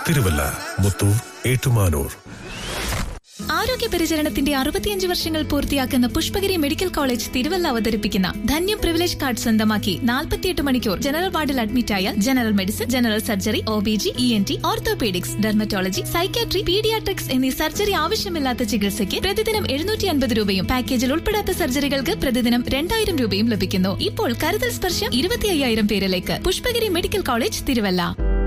തിരുവല്ല മുത്തൂർ ഏറ്റുമാനൂർ ആരോഗ്യ പരിചരണത്തിന്റെ അറുപത്തിയഞ്ച് വർഷങ്ങൾ പൂർത്തിയാക്കുന്ന പുഷ്പഗിരി മെഡിക്കൽ കോളേജ് തിരുവല്ല അവതരിപ്പിക്കുന്ന ധന്യം പ്രിവിലേജ് കാർഡ് സ്വന്തമാക്കി നാൽപ്പത്തിയെട്ട് മണിക്കൂർ ജനറൽ വാർഡിൽ അഡ്മിറ്റായ general medicine general surgery O B G E N T orthopaedics dermatology psychiatry paediatrics എന്നീ സർജറി ആവശ്യമില്ലാത്ത ചികിത്സയ്ക്ക് പ്രതിദിനം എഴുന്നൂറ്റി അൻപത് രൂപയും പാക്കേജിൽ ഉൾപ്പെടാത്ത സർജറികൾക്ക് പ്രതിദിനം രണ്ടായിരം രൂപയും ലഭിക്കുന്നു ഇപ്പോൾ കരുതൽ സ്പർശം ഇരുപത്തി അയ്യായിരം പേരിലേക്ക് Pushpagiri medical college Thiruvalla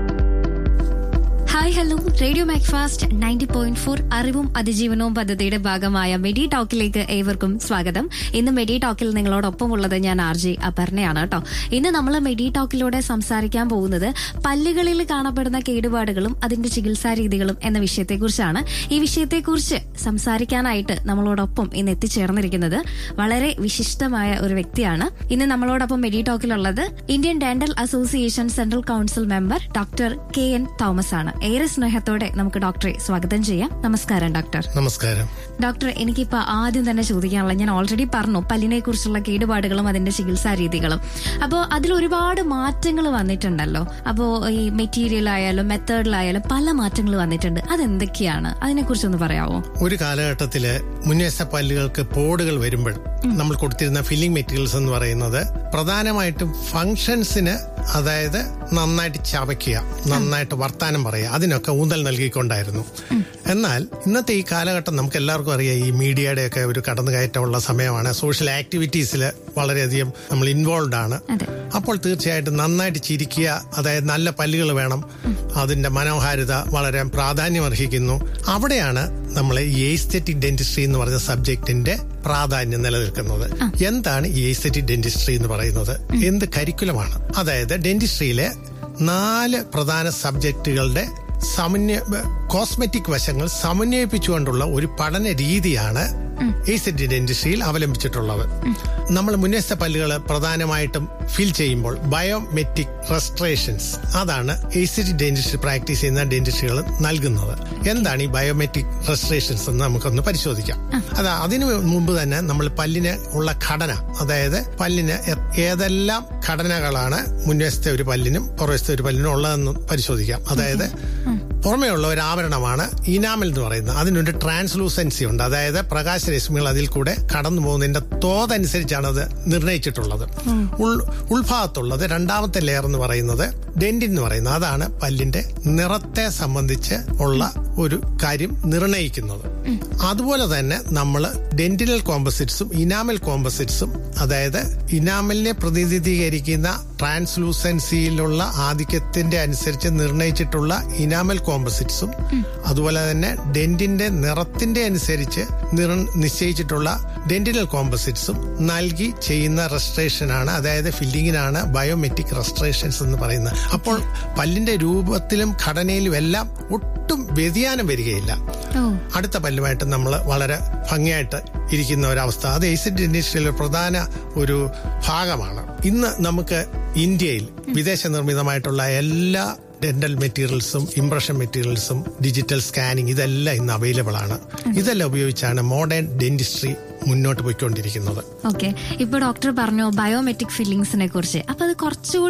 hi hello radio Macfast ninety point four അറിവും അതിജീവനവും പദ്ധതിയുടെ ഭാഗമായ മെഡി ടോക്കിലേക്ക് ഏവർക്കും സ്വാഗതം ഇന്ന് മെഡി ടോക്കിൽ നിങ്ങളോടൊപ്പം ഉള്ളത് ഞാൻ ആർ ജെ അപർണയാണ് കേട്ടോ ഇന്ന് നമ്മൾ മെഡി ടോക്കിലൂടെ സംസാരിക്കാൻ പോകുന്നത് പല്ലുകളിൽ കാണപ്പെടുന്ന കേടുപാടുകളും അതിന്റെ ചികിത്സാ രീതികളും എന്ന വിഷയത്തെക്കുറിച്ചാണ് ഈ വിഷയത്തെക്കുറിച്ച് സംസാരിക്കാനായിട്ട് നമ്മളോടൊപ്പം ഇന്ന് എത്തിച്ചേർന്നിരിക്കുന്നത് വളരെ വിശിഷ്ടമായ ഒരു വ്യക്തിയാണ് ഇന്ന് നമ്മളോടൊപ്പം മെഡി ടോക്കിലുള്ളത് Indian dental association central council member doctor K N Thomas ആണ് ഏറെ സ്നേഹത്തോടെ നമുക്ക് ഡോക്ടറെ സ്വാഗതം ചെയ്യാം നമസ്കാരം ഡോക്ടർ നമസ്കാരം ഡോക്ടർ എനിക്കിപ്പോ ആദ്യം തന്നെ ചോദിക്കാനുള്ള ഞാൻ ഓൾറെഡി പറഞ്ഞു പല്ലിനെ കുറിച്ചുള്ള കേടുപാടുകളും അതിന്റെ ചികിത്സാ രീതികളും അപ്പോൾ അതിൽ ഒരുപാട് മാറ്റങ്ങൾ വന്നിട്ടുണ്ടല്ലോ അപ്പോൾ ഈ മെറ്റീരിയൽ ആയാലും മെത്തേഡിലായാലും പല മാറ്റങ്ങൾ വന്നിട്ടുണ്ട് അതെന്തൊക്കെയാണ് അതിനെക്കുറിച്ചൊന്ന് പറയാമോ ഒരു കാലഘട്ടത്തില് മുന്നേസ പല്ലുകൾക്ക് പോടുകൾ വരുമ്പോൾ നമ്മൾ കൊടുത്തിരുന്ന ഫില്ലിംഗ് മെറ്റീരിയൽസ് എന്ന് പറയുന്നത് പ്രധാനമായിട്ടും ഫങ്ഷൻസിന് അതായത് നന്നായിട്ട് ചവയ്ക്കുക നന്നായിട്ട് വർത്താനം പറയുക അതിനൊക്കെ ഊന്നൽ നൽകിക്കൊണ്ടായിരുന്നു എന്നാൽ ഇന്നത്തെ ഈ കാലഘട്ടം നമുക്ക് എല്ലാവർക്കും അറിയാം ഈ മീഡിയയുടെ ഒക്കെ ഒരു കടന്നുകയറ്റമുള്ള സമയമാണ് സോഷ്യൽ ആക്ടിവിറ്റീസിൽ വളരെയധികം നമ്മൾ ഇൻവോൾവ് ആണ് അതെ. അപ്പോൾ തീർച്ചയായിട്ടും നന്നായിട്ട് ചിരിക്കുക അതായത് നല്ല പല്ലുകൾ വേണം അതിന്റെ മനോഹാരിത വളരെ പ്രാധാന്യം അർഹിക്കുന്നു അവിടെയാണ് നമ്മൾ ഈ എസ്തെറ്റിക് ഡെന്റിസ്ട്രി എന്ന് പറഞ്ഞ സബ്ജക്റ്റിന്റെ പ്രാധാന്യം നിലനിൽക്കുന്നത് എന്താണ് ഈ എസ്തെറ്റിക് ഡെന്റിസ്ട്രി എന്ന് പറയുന്നത് എന്ത് കരിക്കുലമാണ് അതായത് ഡെന്റിസ്ട്രിയിലെ നാല് പ്രധാന സബ്ജക്റ്റുകളുടെ സമന്വയ കോസ്മെറ്റിക് വശങ്ങൾ സമന്വയിപ്പിച്ചുകൊണ്ടുള്ള ഒരു പഠന രീതിയാണ് എസ്തെറ്റിക് ഡെന്റിസ്ട്രിയിൽ അവലംബിച്ചിട്ടുള്ളത് നമ്മൾ മുന്നേസ്ത പല്ലുകൾ പ്രധാനമായിട്ടും ഫിൽ ചെയ്യുമ്പോൾ ബയോമെട്രിക് റെസ്ട്രേഷൻസ് അതാണ് എസ്തെറ്റിക് ഡെന്റിസ്ട്രി പ്രാക്ടീസ് ചെയ്യുന്ന ഡെന്റിസ്ട്രികൾ നൽകുന്നത് എന്താണ് ഈ ബയോമെട്രിക് റെസ്ട്രേഷൻസ് എന്ന് നമുക്കൊന്ന് പരിശോധിക്കാം അതാ അതിനു മുമ്പ് തന്നെ നമ്മൾ പല്ലിന് ഉള്ള ഘടന അതായത് പല്ലിന് എ- ഏതെല്ലാം ഘടനകളാണ് മുൻവശത്തെ ഒരു പല്ലിനും പുറവശത്തെ ഒരു പല്ലിനും ഉള്ളതെന്ന് പരിശോധിക്കാം അതായത് പുറമേ ഉള്ള ഒരു ആവരണമാണ് ഇനാമൽ എന്ന് പറയുന്നത് അതിനൊരു ട്രാൻസ്ലൂസൻസി ഉണ്ട് അതായത് പ്രകാശരശ്മികൾ അതിൽ കൂടെ കടന്നു പോകുന്നതിന്റെ തോതനുസരിച്ചാണ് അത് നിർണയിച്ചിട്ടുള്ളത് ഉൾ ഉൾഭാഗത്തുള്ളത് രണ്ടാമത്തെ ലെയർ എന്ന് പറയുന്നത് ഡെന്റിൻ എന്ന് പറയുന്നത് അതാണ് പല്ലിന്റെ നിറത്തെ സംബന്ധിച്ച് ഉള്ള ഒരു കാര്യം നിർണയിക്കുന്നത് അതുപോലെ തന്നെ നമ്മൾ ഡെന്റിനൽ കോമ്പസിറ്റ്സും ഇനാമൽ കോമ്പസിറ്റ്സും അതായത് ഇനാമലിനെ പ്രതിനിധീകരിക്കുന്ന ട്രാൻസ്ലൂസൻസിയിലുള്ള ആധിക്യത്തിന്റെ അനുസരിച്ച് നിർണയിച്ചിട്ടുള്ള ഇനാമൽ കോമ്പസിറ്റ്സും അതുപോലെ തന്നെ ഡെന്റിന്റെ നിറത്തിന്റെ അനുസരിച്ച് നിർ- നിശ്ചയിച്ചിട്ടുള്ള ഡെന്റിനൽ കോമ്പസിറ്റ്സും നൽകി ചെയ്യുന്ന റെസ്ട്രേഷൻ ആണ് അതായത് ഫില്ലിങ്ങിനാണ് ബയോമെട്രിക് റെസ്ട്രേഷൻസ് എന്ന് പറയുന്നത് അപ്പോൾ പല്ലിന്റെ രൂപത്തിലും ഘടനയിലും എല്ലാം ഒട്ടും വ്യതിയാനം വരികയില്ല ഓ അടുത്ത പല്ലുമായിട്ട് നമ്മൾ വളരെ ഭംഗിയായിട്ട് ഇരിക്കുന്ന ഒരവസ്ഥ അത് എയ്സിഡ് ഇൻഡസ്ട്രിയിലെ പ്രധാന ഒരു ഭാഗമാണ് ഇന്ന് നമുക്ക് ഇന്ത്യയിൽ വിദേശ നിർമ്മിതമായിട്ടുള്ള എല്ലാ ഡെന്റൽ മെറ്റീരിയൽസും ഇംപ്രഷൻ മെറ്റീരിയൽസും ഡിജിറ്റൽ സ്കാനിങ് ഇതെല്ലാം ഇന്ന് അവൈലബിൾ ആണ് ഇതെല്ലാം ഉപയോഗിച്ചാണ് മോഡേൺ ഡെന്റിസ്ട്രി മുന്നോട്ട് പോയിക്കൊണ്ടിരിക്കുന്നത് ഓക്കെ ഇപ്പൊ ഡോക്ടർ പറഞ്ഞു ബയോമെട്രിക് ഫില്ലിങ്സിനെ കുറിച്ച് അപ്പൊ അത് കുറച്ചുകൂടി